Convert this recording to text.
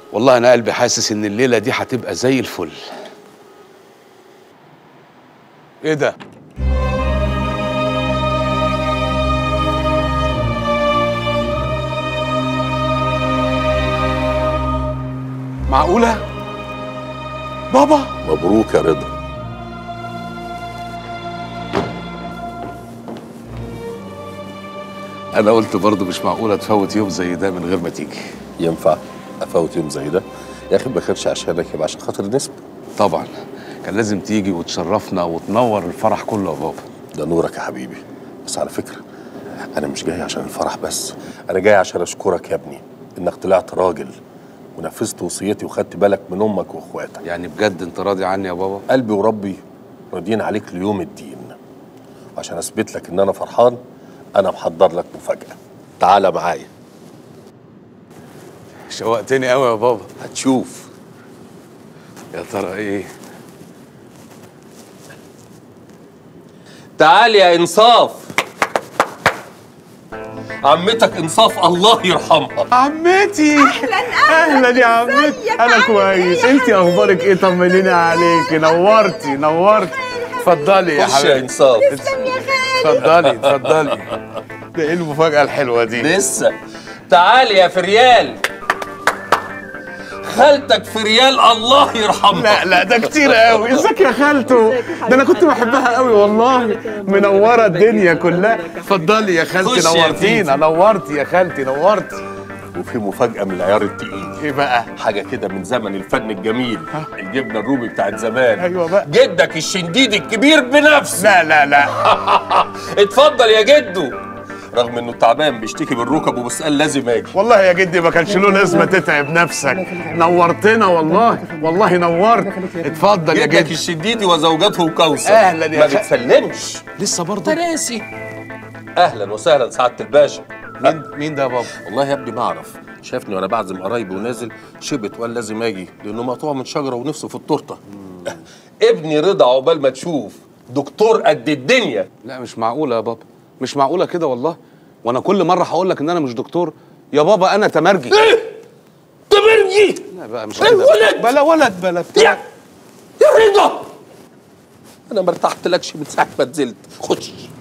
والله انا قلبي حاسس ان الليله دي هتبقى زي الفل ايه ده معقوله بابا مبروك يا رضا انا قلت برضه مش معقوله تفوت يوم زي ده من غير ما تيجي ينفع افوت يوم زي ده يا اخي ما كانش عشانك يبقى عشان خاطر نسبة طبعا كان لازم تيجي وتشرفنا وتنور الفرح كله يا بابا ده نورك يا حبيبي بس على فكرة أنا مش جاي عشان الفرح بس أنا جاي عشان أشكرك يا ابني إنك طلعت راجل ونفذت وصيتي وخدت بالك من أمك وإخواتك يعني بجد انت راضي عني يا بابا قلبي وربي راضيين عليك ليوم الدين وعشان أثبت لك إن أنا فرحان أنا محضر لك مفاجأة تعالى معايا شوقتني قوي يا بابا هتشوف يا ترى ايه تعال يا إنصاف عمتك إنصاف الله يرحمها عمتي اهلا اهلا اهلا يا عمتي ازيك؟ انا عامل كويس إيه يا انت اخبارك ايه طمنيني عليكي نورتي نورتي اتفضلي يا خش يا حبيبتي إنصاف اتفضلي اتفضلي ده ايه المفاجأة الحلوة دي لسه تعال يا فريال خالتك فريال الله يرحمها لا لا ده كتير قوي ازيك يا خالته ده انا كنت بحبها قوي والله منوره الدنيا كلها اتفضلي يا خالتي خش يا نورتينا تيتي. نورتي يا خالتي نورتي وفي مفاجأة من العيار التقيل ايه بقى حاجة كده من زمن الفن الجميل الجبنة الرومي بتاعت زمان أيوة بقى. جدك الشنديد الكبير بنفسه لا لا لا اتفضل يا جدو رغم انه تعبان بيشتكي من ركب وبسأل لازم اجي والله يا جدي ما كانش له لازمه تتعب نفسك نورتنا والله والله نورت اتفضل يا جدك جدي الشديدي وزوجته كوثر أهلاً يا ما خ- بتسلمش لسه برضه تراسي اهلا وسهلا سعاده الباشا مين مين ده يا بابا والله يا ابني ما اعرف شافني وانا بعزم قرايبي ونازل شبت وقال لازم اجي لانه مقطوع من شجره ونفسه في التورته ابني رضا عقبال ما تشوف دكتور قد الدنيا لا مش معقوله يا بابا مش معقوله كده والله وانا كل مره هقول لك ان انا مش دكتور يا بابا انا تمرجي تمرجي لا بقى مش إيه كده ولد؟ بلا ولد بلا يا بتاع يا رضا انا ما ارتحتلكش من ساعه ما نزلت خش